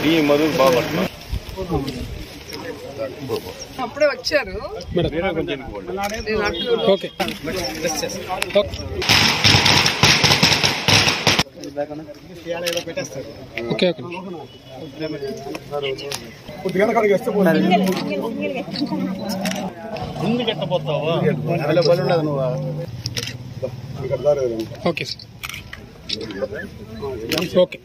D Madhu Bapatla అప్పుడే వచ్చారు వేరే కొంచెం ఇవ్వండి. నేను అటు ఓకే ఓకే ఓకే ముందుకు ఎట్టబోతావా ఓకే సార్ ఓకే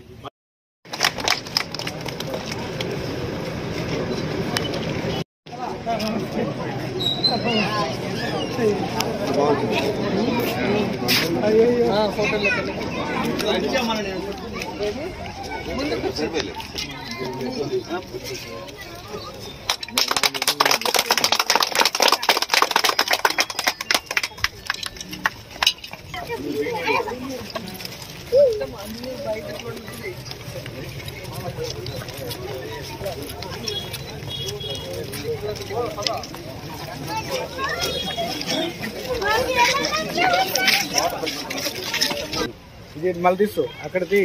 ఇది మళ్ళీ తీసు అక్కడిది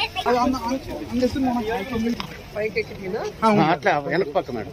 పైకి ఎక్కినా అట్లా వెనక పక్క మేడం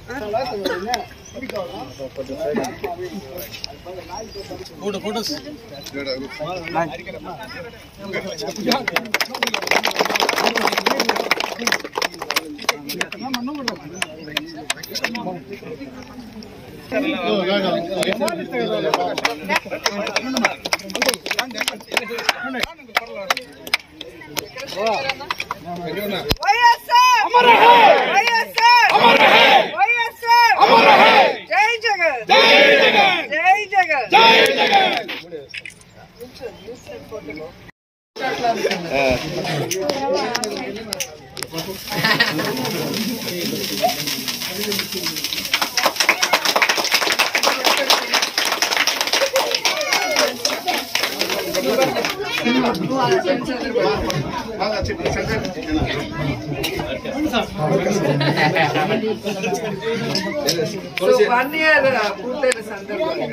వైఎస్ఆర్ వైఎస్ఆర్ వైఎస్ఆర్ జై జగన్ జై జగన్ జై జగన్ సో వన్ ఇయర్ పూర్తయిన సందర్భంగా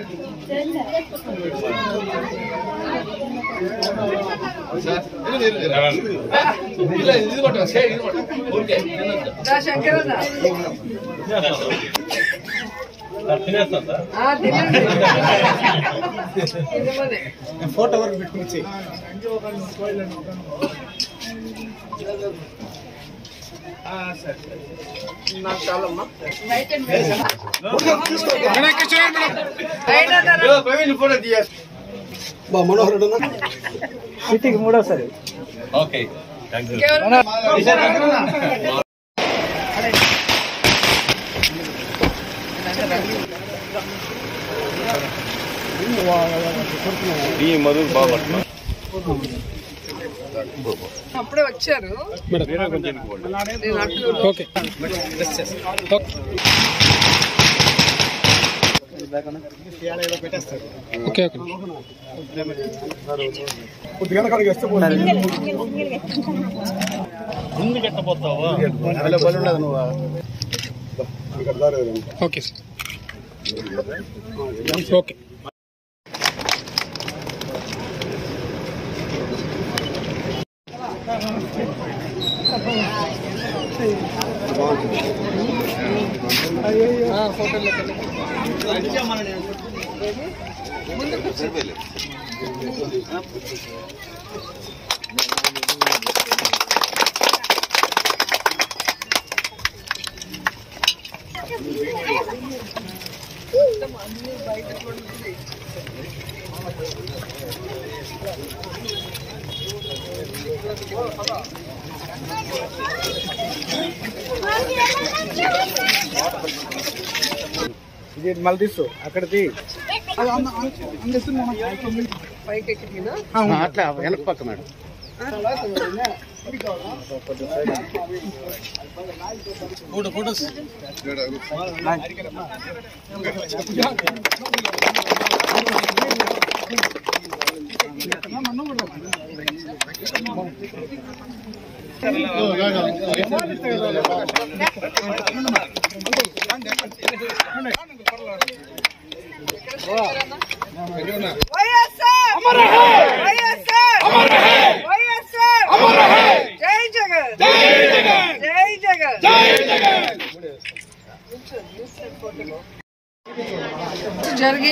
దా శంకరన్న తినేస్తాను సార్ ఆ, తినండి తినమనే. ఫోటో వరకు పెట్టుకుని నాకు చాలమ్మా బా మనోహరుడు సిటీకి మూడోసారి ఓకే థ్యాంక్ యూ ఇంకెవరన్నా? డి మధు బాపట్ల అప్పుడే వచ్చారు వేరే కొంచెం ఇవ్వండి. నేను అటు ఓకే ఓకే ఓకే ఓకే కొద్దిగా కడిగేస్తే ముందుకు ఎట్టబోతావా అవైలబుల్ ఉండదు నువ్వు ఓకే సార్ ఓకే ఇది మళ్ళీ తీసు అక్కడిది పైకి ఎక్కినా అట్లా వెనక పక్క మేడం వైఎస్ఆర్ వైఎస్ఆర్ వైఎస్ఆర్ జై జగన్ జై జగన్ జై జగన్ జరిగి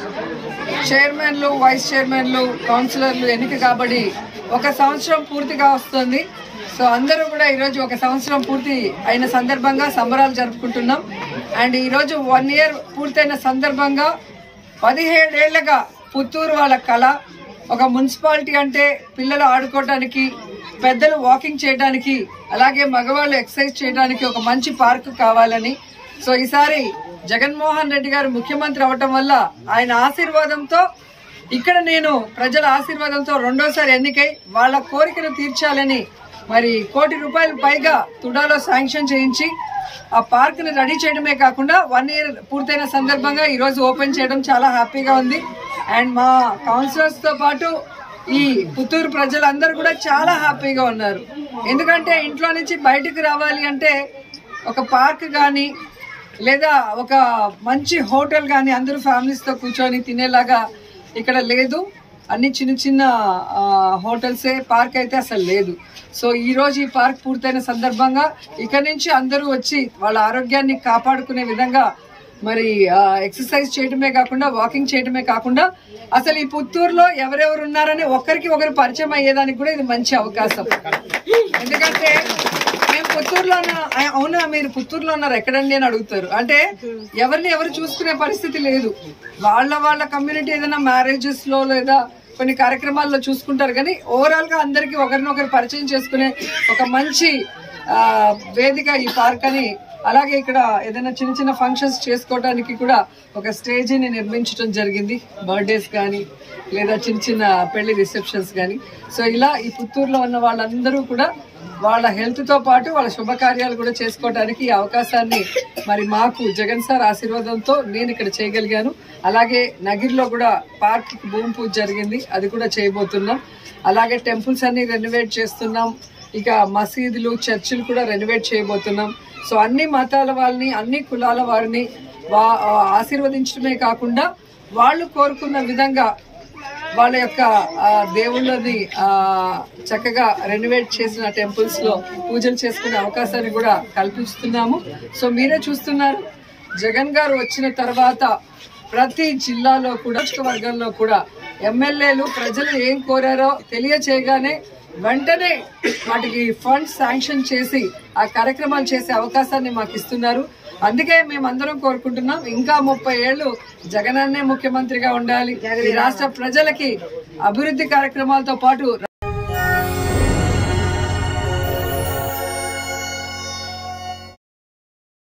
చైర్మన్లు వైస్ చైర్మన్లు కౌన్సిలర్లు ఎన్నిక కాబడి ఒక సంవత్సరం పూర్తిగా వస్తుంది సో అందరూ కూడా ఈరోజు ఒక సంవత్సరం పూర్తి అయిన సందర్భంగా సంబరాలు జరుపుకుంటున్నాం అండ్ ఈరోజు వన్ ఇయర్ పూర్తయిన సందర్భంగా పదిహేడేళ్లుగా పుత్తూరు వాళ్ళ కళ ఒక మున్సిపాలిటీ అంటే పిల్లలు ఆడుకోవడానికి పెద్దలు వాకింగ్ చేయడానికి అలాగే మగవాళ్ళు ఎక్సర్సైజ్ చేయడానికి ఒక మంచి పార్క్ కావాలని సో ఈసారి జగన్మోహన్ రెడ్డి గారు ముఖ్యమంత్రి అవటం వల్ల ఆయన ఆశీర్వాదంతో ఇక్కడ నేను ప్రజల ఆశీర్వాదంతో రెండోసారి ఎన్నికై వాళ్ళ కోరికను తీర్చాలని మరి కోటి రూపాయలు పైగా తుడాలో శాంక్షన్ చేయించి ఆ పార్క్ ని రెడీ చేయడమే కాకుండా వన్ ఇయర్ పూర్తయిన సందర్భంగా ఈ రోజు ఓపెన్ చేయడం చాలా హ్యాపీగా ఉంది అండ్ మా కౌన్సిలర్స్ తో పాటు ఈ పుత్తూరు ప్రజలందరూ కూడా చాలా హ్యాపీగా ఉన్నారు ఎందుకంటే ఇంట్లో నుంచి బయటకు రావాలి అంటే ఒక పార్క్ కానీ లేదా ఒక మంచి హోటల్ కానీ అందరూ ఫ్యామిలీస్ తో కూర్చొని తినేలాగా ఇక్కడ లేదు అన్ని చిన్న చిన్న ఆ, హోటల్సే పార్క్ అయితే అసలు లేదు సో ఈ రోజు ఈ పార్క్ పూర్తయిన సందర్భంగా ఇక్కడ నుంచి అందరూ వచ్చి వాళ్ళ ఆరోగ్యాన్ని కాపాడుకునే విధంగా మరి ఆ, ఎక్సర్సైజ్ చేయడమే కాకుండా వాకింగ్ చేయడమే కాకుండా అసలు ఈ పుత్తూరులో ఎవరెవరు ఉన్నారని ఒకరికి ఒకరు పరిచయం అయ్యేదానికి కూడా ఇది మంచి అవకాశం ఎందుకంటే మేము పుత్తూరులో ఉన్న ఆ- అవునా మీరు పుత్తూరులో ఉన్నారు ఎక్కడండి అని అడుగుతారు అంటే ఎవరిని ఎవరు చూసుకునే పరిస్థితి లేదు వాళ్ళ వాళ్ళ కమ్యూనిటీ ఏదైనా మ్యారేజెస్ లో లేదా కొన్ని కార్యక్రమాల్లో చూసుకుంటారు కానీ ఓవరాల్ గా అందరికి ఒకరినొకరు పరిచయం చేసుకునే ఒక మంచి ఆ, వేదిక ఈ పార్క్ అని అలాగే ఇక్కడ ఏదైనా చిన్న చిన్న ఫంక్షన్స్ చేసుకోవడానికి కూడా ఒక స్టేజీని నిర్మించడం జరిగింది బర్త్డేస్ కానీ లేదా చిన్న చిన్న పెళ్లి రిసెప్షన్స్ కానీ సో ఇలా ఈ పుత్తూరులో ఉన్న వాళ్ళందరూ కూడా వాళ్ళ హెల్త్ తో పాటు వాళ్ళ శుభకార్యాలు కూడా చేసుకోవడానికి ఈ అవకాశాన్ని మరి మాకు జగన్ సార్ ఆశీర్వాదంతో నేను ఇక్కడ చేయగలిగాను అలాగే నగిరిలో కూడా పార్క్ భూమి పూజ జరిగింది అది కూడా చేయబోతున్నాం అలాగే టెంపుల్స్ అన్ని రెనోవేట్ చేస్తున్నాం ఇక మసీదులు చర్చిలు కూడా రెనోవేట్ చేయబోతున్నాం సో అన్ని మతాల వాళ్ళని అన్ని కులాల వారిని వా- ఆశీర్వదించడమే కాకుండా వాళ్ళు కోరుకున్న విధంగా వాళ్ళ యొక్క ఆ, దేవుళ్ళని ఆ, చక్కగా రెనోవేట్ చేసిన టెంపుల్స్ లో పూజలు చేసుకునే అవకాశాన్ని కూడా కల్పిస్తున్నాము సో మీరే చూస్తున్నారు జగన్ గారు వచ్చిన తర్వాత ప్రతి జిల్లాలో కూడా వర్గంలో కూడా ఎమ్మెల్యేలు ప్రజలు ఏం కోరారో తెలియచేయగానే వెంటనే వాటికి ఫండ్స్ శాంక్షన్ చేసి ఆ కార్యక్రమాలు చేసే అవకాశాన్ని మాకు ఇస్తున్నారు అందుకే మేమందరం కోరుకుంటున్నాం ఇంకా ముప్పై ఏళ్ళు జగనన్నే ముఖ్యమంత్రిగా ఉండాలి ఈ రాష్ట్ర ప్రజలకి అభివృద్ధి కార్యక్రమాలతో పాటు